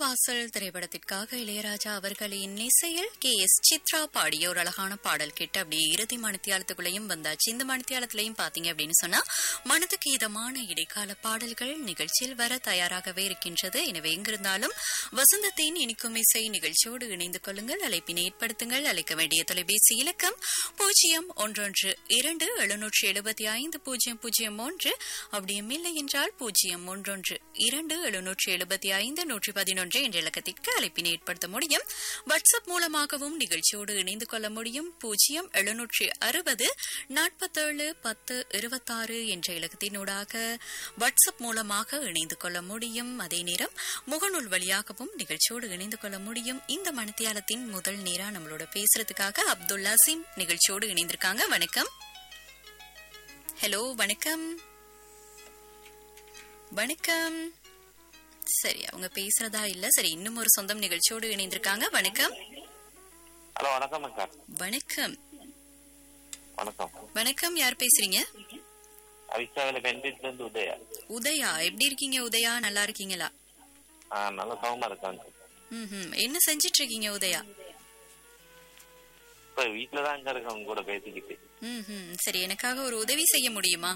வாசல் திரைப்படத்திற்காக இளையராஜா அவர்களின் இசையில் கே எஸ் சித்ரா பாடிய ஒரு அழகான பாடல் கேட்டு அப்படியே இறுதி மணித்தியாலத்துக்குள்ளேயும் வந்தாச்சு இந்த மணித்தியாலத்திலையும் பாத்தீங்க அப்படின்னு சொன்னா மனதுக்கு இதமான இடைக்கால பாடல்கள் நிகழ்ச்சியில் வர தயாராகவே இருக்கின்றது எனவே எங்கிருந்தாலும் வசந்தத்தின் இனிக்கும் இசை நிகழ்ச்சியோடு இணைந்து கொள்ளுங்கள் அழைப்பினை ஏற்படுத்துங்கள் அழைக்க வேண்டிய தொலைபேசி இலக்கம் பூஜ்ஜியம் ஒன்றொன்று இரண்டு எழுநூற்றி எழுபத்தி ஐந்து பூஜ்ஜியம் பூஜ்ஜியம் ஒன்று அப்படியும் இல்லை என்றால் பூஜ்ஜியம் ஒன்றொன்று இரண்டு எழுநூற்றி எழுபத்தி ஐந்து நூற்றி பதினொன்று என்ற இலக்கத்திற்கு அழைப்பினை ஏற்படுத்த முடியும் வாட்ஸ்அப் மூலமாகவும் நிகழ்ச்சியோடு இணைந்து கொள்ள முடியும் பூஜ்ஜியம் எழுநூற்றி அறுபது நாற்பத்தேழு பத்து இருபத்தாறு என்ற இலக்கத்தினூடாக வாட்ஸ்அப் மூலமாக இணைந்து கொள்ள முடியும் அதே நேரம் முகநூல் வழியாகவும் நிகழ்ச்சியோடு இணைந்து கொள்ள முடியும் இந்த மணித்தியாலத்தின் முதல் நேரா நம்மளோட பேசுறதுக்காக அப்துல்லா சிம் நிகழ்ச்சியோடு இணைந்திருக்காங்க வணக்கம் ஹலோ வணக்கம் வணக்கம் சரி அவங்க பேசுறதா இல்ல சரி இன்னும் ஒரு சொந்தம் நிகழ்ச்சியோடு இணைந்திருக்காங்க வணக்கம் ஹலோ வணக்கம் அக்கா வணக்கம் வணக்கம் வணக்கம் யார் பேசுறீங்க அவிசாவில பெண்பீட்ல இருந்து உதயா உதயா எப்படி இருக்கீங்க உதயா நல்லா இருக்கீங்களா ஆ நல்ல சௌமா இருக்காங்க ம் என்ன செஞ்சிட்டு இருக்கீங்க உதயா இப்ப வீட்டுல தான் அங்க இருக்கேன் உங்க கூட பேசிக்கிட்டு ம் சரி எனக்காக ஒரு உதவி செய்ய முடியுமா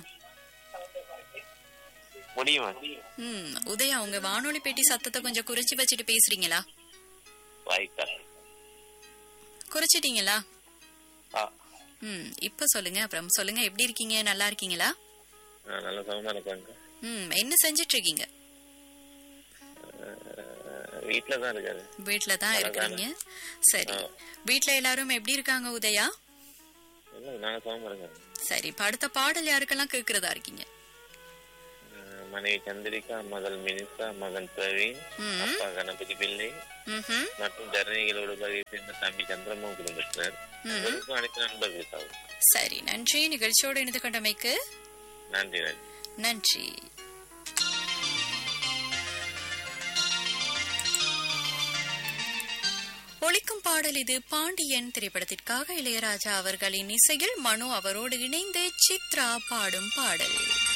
முடியுமா ம் உதயா உங்க வானொலி பெட்டி சத்தத்தை கொஞ்சம் குறைச்சி வச்சுட்டு பேசுறீங்களா வாய்க்கா குறைச்சிட்டீங்களா ஆ ம் இப்ப சொல்லுங்க அப்புறம் சொல்லுங்க எப்படி இருக்கீங்க நல்லா இருக்கீங்களா ஆ, நல்ல சௌமா இருக்காங்க ம் என்ன செஞ்சிட்டு இருக்கீங்க வீட்டுல தான் இருக்காரு வீட்ல தான் இருக்கிறீங்க சரி வீட்ல எல்லாரும் எப்படி இருக்காங்க உதயா இல்ல நல்ல சௌமா இருக்காங்க சரி இப்ப அடுத்த பாடல் யாருக்கெல்லாம் கேக்குறதா இருக்கீங்க ஆ, மனைவி சந்திரிகா மகள் மினிசா மகன் பிரவீன் ம். அப்பா கணபதி பிள்ளை ம்ஹும். மற்றும் தரணிகளோடு வகை சேர்ந்த தம்பி சந்திரமோகன் குடும்பத்தினர் உங்களுக்கும் அனைத்து நண்பர்களுக்காகவும் சரி நன்றி நிகழ்ச்சியோடு இணைந்து கொண்டமைக்கு நன்றி நன்றி நன்றி ஒழிக்கும் பாடல் இது பாண்டியன் திரைப்படத்திற்காக இளையராஜா அவர்களின் இசையில் மனு அவரோடு இணைந்து சித்ரா பாடும் பாடல்